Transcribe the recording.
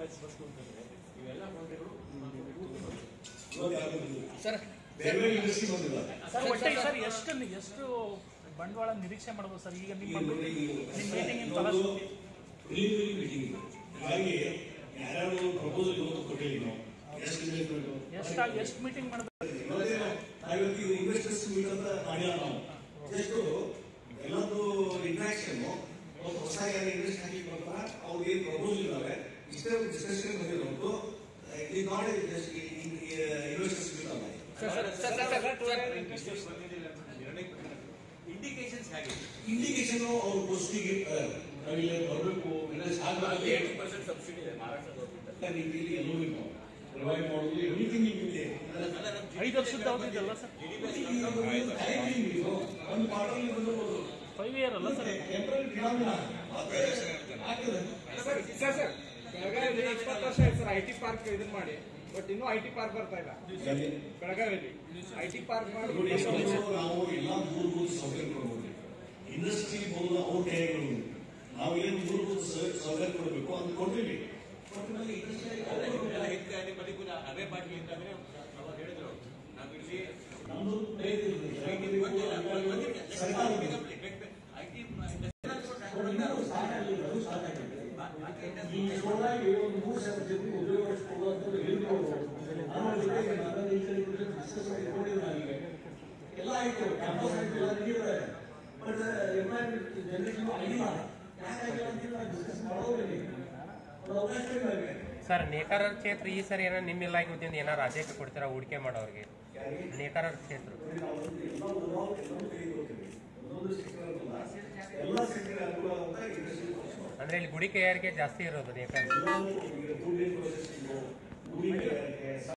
X bus ಅಂತಂದ್ರೆ ಇವೆಲ್ಲ ಕಾಂಟ್ರಿಗಳು ಇವತ್ತು ಯಾವ್ದು ಬಂದಿಲ್ಲ. ಸರ್ ಬೇರೆ ಬೇರೆ ಇಂಡಸ್ಟ್ರಿ ಬಂದಿಲ್ಲ ಸರ್ ಒಟ್ಟಿಗೆ ಸರ್ ಎಷ್ಟು ಎಷ್ಟು ಬಂಡವಾಳ ನಿರೀಕ್ಷೆ ಮಾಡ್ಬೋದು ಸರ್ ಈಗ ನಿಮ್ಮ ಈಗ ನೋಡಿ, ನಿಮ್ಮ ಮೀಟಿಂಗ್ ಒಂದು preliminary meeting ಇದೆ. ಹಾಗಾಗಿ ಯಾರ್ಯಾರು ಪ್ರಪೋಸಲ್ ಇವತ್ತು ಕೊಟ್ಟಿಲ್ಲ ನಾವು ಎಷ್ಟು investment? ಎಷ್ಟು ಎಷ್ಟು ಮೀಟಿಂಗ್ ಮಾಡಬೇಕು ಇವತ್ತೇನು ನಾವಿವತ್ತು ಇದು ಇನ್ವೆಸ್ಟರ್ಸ್ ಮೀಟ್ ಅಂತ ಮಾಡಿಲ್ಲ ನಾವು ಜಸ್ಟ್ ಎಲ್ಲದೂ ಇಂಟ್ರಾಕ್ಷನ್ ಒಂದು ಹೊಸ ಯಾರು ಇನ್ವೆಸ್ಟ್ ಹಾಕ್ಲಿಕ್ಕೆ ಬರ್ತಾರ ಅವ್ರಿಗೆ ಏನು ಪ್ರಪೋಸಲ್ ಇದಾವೆ ಇಷ್ಟೇ ಡಿಸ್ಕಷನ್ ಬಂದಿರೋದು it is not just investors meet ಅಲ್ಲ sir sir sir sir indications ಹೇಗೆ ಇಂಡಿಕೇಶನ್ ಅವ್ರ ಪೋಸ್ಟಿಗೆ ನಾವಿಲ್ಲಿ ಬರಬೇಕು ಇನ್ವೆಸ್ಟ್ ಆಗಬೇಕು ಏಯ್ಟಿ ಪರ್ಸೆಂಟ್ ಸಬ್ಸಿಡಿ ಇದೆ ಮಹಾರಾಷ್ಟ್ರ ಗೌರ್ಮೆಂಟ್ ರೀತಿಯಲ್ಲಿ ಎಲ್ಲವೂ ನಾವು ರಿವೈವ್ ಮಾಡೋದು ಎವ್ರಿಥಿಂಗ್ ಇದೆ ಐದು ವರ್ಷದ ಅವಧಿದಲ್ಲ ಸರ್ ಒಂದು ಮಾಡಲ್ ಬಂದಿರ್ಬೋದು ಫೈವ್ ಇಯರ್ ಅಲ್ಲ ಸರ್ ಟೆಂಪ್ರರಿ ಫಿನಾಮಿನಾ ಆಗ್ತದೆ ಸರ್ ಸರ್ ಸರ್ ಬೆಳಗಾವಿಯಲ್ಲಿ ಇಪ್ಪತ್ತು ವರ್ಷ ಆಯ್ತು ಸರ್ ಐ ಟಿ ಪಾರ್ಕ್ ಇದನ್ನ ಮಾಡಿ ಬಟ್ ಇನ್ನೂ ಐ ಟಿ ಪಾರ್ಕ್ ಬರ್ತಾ ಇಲ್ಲ ಬೆಳಗಾವಿಯಲ್ಲಿ ಐ ಟಿ ಪಾರ್ಕ್ ಮಾಡಿ ನೋಡಿ ಮೊದಲು ನಾವು ಎಲ್ಲ ಮೂಲಭೂತ ಸೌಕರ್ಯ ಕೊಡಬಹುದು ಇಂಡಸ್ಟ್ರಿ ಬಹುದು ಅವ್ರ ಕೈಗಳು ನಾವು ಏನು ಮೂಲಭೂತ ಸೌ- ಸೌಕರ್ಯ ಕೊಡಬೇಕು ಅಂತ ಕೊಡ್ತೀವಿ ಕೊಟ್ಮೇಲೆ industry ಎಲ್ಲ ಹೆಚ್ಚು ನಿಮ್ಮಲ್ಲಿ ಕೂಡ ಅದೇ ಪಾರ್ಟಿ ಅಂತಂದ್ರೆ ಅವಾಗ ಹೇಳಿದ್ರು ನಾವು ಇಲ್ಲಿ ನಮ್ದು ಪ್ರಯತ್ನ ಇದೆ. ಸರ್ಕಾರ ಇದೆ. ಐಟಿ ಇನ್ನೂ start ಆಗಿಲ್ಲ, ಅದು start ಆಗಿಲ್ಲ. ಈ ಸೋಲಾಗಿ ಒಂದು ಮೂರು ಸಾವಿರ ಜನರಿಗೆ ಉದ್ಯೋಗ ಕೊಡುವಂಥದ್ದು ಹೇಳಿದ್ರು ನಾನು ಜೊತೆಗೆ ನಾನು ಈ ಕಡೆ ಈ ಕಡೆ discuss ಮಾಡಿ ಇಟ್ಕೊಂಡಿದ್ದೀನಿ ನಾನೀಗ. ಎಲ್ಲ ಆಯ್ತು ಕ್ಯಾಂಪಸ್ ಆಯ್ತು ಎಲ್ಲ ನಡೀತದೆ ಬಟ್ ಎಂಪ್ಲಾಯ್ಮೆಂಟ್ ಜನರೇಷನ್ ಆಗಿಲ್ಲ ಯಾಕಾಗಿಲ್ಲ ಅಂತ ಡಿಸ್ಕಸ್ ಮಾಡೋದಿಲ್ಲ ಒಂದು ಅವಕಾಶ ಬೇಕಾಗಿದೆ ಸರ್ ನೇಕಾರ ಕ್ಷೇತ್ರ ಈ ಸರಿ ಏನೋ ನಿಮ್ಮ ಇಲಾಖೆ ವತಿಯಿಂದ ಏನಾರು ಆದೇಶ ಕೊಡ್ತೀರಾ ಹೂಡಿಕೆ ಮಾಡೋರಿಗೆ ನೇಕಾರ ಕ್ಷೇತ್ರ ಒಂದೊಂದು ಸೆಕ್ಟರ್ ಅಲ್ಲ ಎಲ್ಲ ಸೆಕ್ಟರ್ ಅನುಕೂಲ ಅಂತ ಇಂಡಸ್ಟ್ರಿ ಅಂದ್ರೆ ಇಲ್ಲಿ ಗುಡಿ ಕೈಗಾರಿಕೆ ಜಾಸ್ತಿ ಇರೋದು ನೇಕಾರ ಫುಡ್ ಪ್ರೊಸೆಸ್